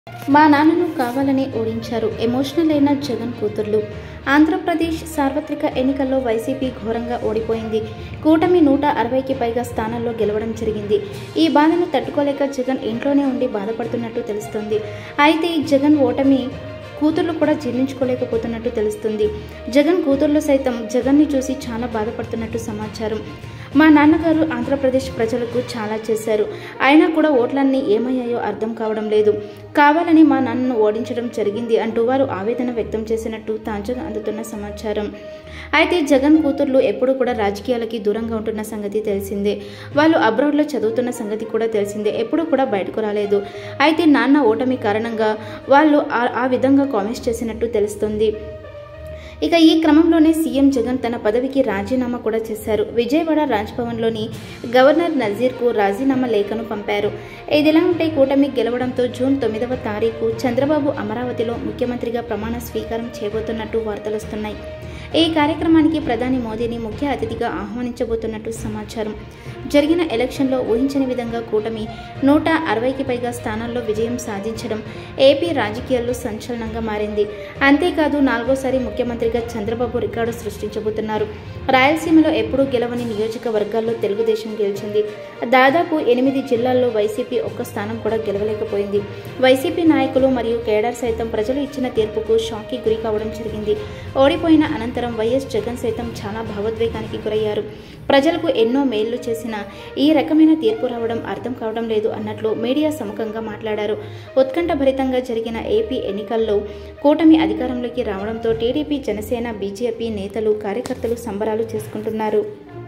మా నాన్నను కావాలనే ఓడించారు ఎమోషనల్ అయిన జగన్ కూతుర్లు ఆంధ్రప్రదేశ్ సార్వత్రిక ఎన్నికల్లో వైసీపీ ఘోరంగా ఓడిపోయింది కూటమి నూట అరవైకి పైగా స్థానాల్లో గెలవడం జరిగింది ఈ బాధను తట్టుకోలేక జగన్ ఇంట్లోనే ఉండి బాధపడుతున్నట్టు తెలుస్తోంది అయితే ఈ జగన్ ఓటమి కూతుర్లు కూడా జీర్ణించుకోలేకపోతున్నట్టు తెలుస్తుంది జగన్ కూతుర్లు సైతం జగన్ని చూసి చాలా బాధపడుతున్నట్టు సమాచారం మా నాన్నగారు ఆంధ్రప్రదేశ్ ప్రజలకు చాలా చేశారు అయినా కూడా ఓట్లన్నీ ఏమయ్యాయో అర్థం కావడం లేదు కావాలని మా నాన్నను ఓడించడం జరిగింది అంటూ వారు ఆవేదన వ్యక్తం చేసినట్టు తాజాగా అందుతున్న సమాచారం అయితే జగన్ కూతుర్లు ఎప్పుడూ కూడా రాజకీయాలకి దూరంగా ఉంటున్న సంగతి తెలిసిందే వాళ్ళు అబ్రాడ్లో చదువుతున్న సంగతి కూడా తెలిసిందే ఎప్పుడూ కూడా బయటకు రాలేదు అయితే నాన్న ఓటమి కారణంగా వాళ్ళు ఆ- ఆ విధంగా కామెంట్స్ చేసినట్టు తెలుస్తుంది ఇక ఈ క్రమంలోనే సీఎం జగన్ తన పదవికి రాజీనామా కూడా చేశారు విజయవాడ రాజ్భవన్లోని గవర్నర్ నజీర్కు రాజీనామా లేఖను పంపారు ఇదిలా ఉంటే కూటమి గెలవడంతో జూన్ తొమ్మిదవ తారీఖు చంద్రబాబు అమరావతిలో ముఖ్యమంత్రిగా ప్రమాణ స్వీకారం చేయబోతున్నట్టు వార్తలొస్తున్నాయి ఈ కార్యక్రమానికి ప్రధాని మోదీని ముఖ్య అతిథిగా ఆహ్వానించబోతున్నట్టు సమాచారం జరిగిన ఎలక్షన్లో ఊహించని విధంగా కూటమి నూట అరవైకి పైగా స్థానాల్లో విజయం సాధించడం ఏపీ రాజకీయాల్లో సంచలనంగా మారింది అంతేకాదు నాలుగోసారి ముఖ్యమంత్రిగా చంద్రబాబు రికార్డు సృష్టించబోతున్నారు రాయలసీమలో ఎప్పుడూ గెలవని నియోజకవర్గాల్లో తెలుగుదేశం గెలిచింది దాదాపు ఎనిమిది జిల్లాల్లో వైసీపీ ఒక్క స్థానం కూడా గెలవలేకపోయింది వైసీపీ నాయకులు మరియు కేడర్ సైతం ప్రజలు ఇచ్చిన తీర్పుకు షాక్కి గురి కావడం జరిగింది ఓడిపోయిన అనంతరం వైఎస్ జగన్ సైతం చాలా భావోద్వేగానికి గురయ్యారు ప్రజలకు ఎన్నో మేళ్లు చేసిన ఈ రకమైన తీర్పు రావడం అర్థం కావడం లేదు అన్నట్లు మీడియా సముఖంగా మాట్లాడారు ఉత్కంఠభరితంగా జరిగిన ఏపీ ఎన్నికల్లో కూటమి అధికారంలోకి రావడంతో టీడీపీ జనసేన బీజేపీ నేతలు కార్యకర్తలు సంబరాలు చేసుకుంటున్నారు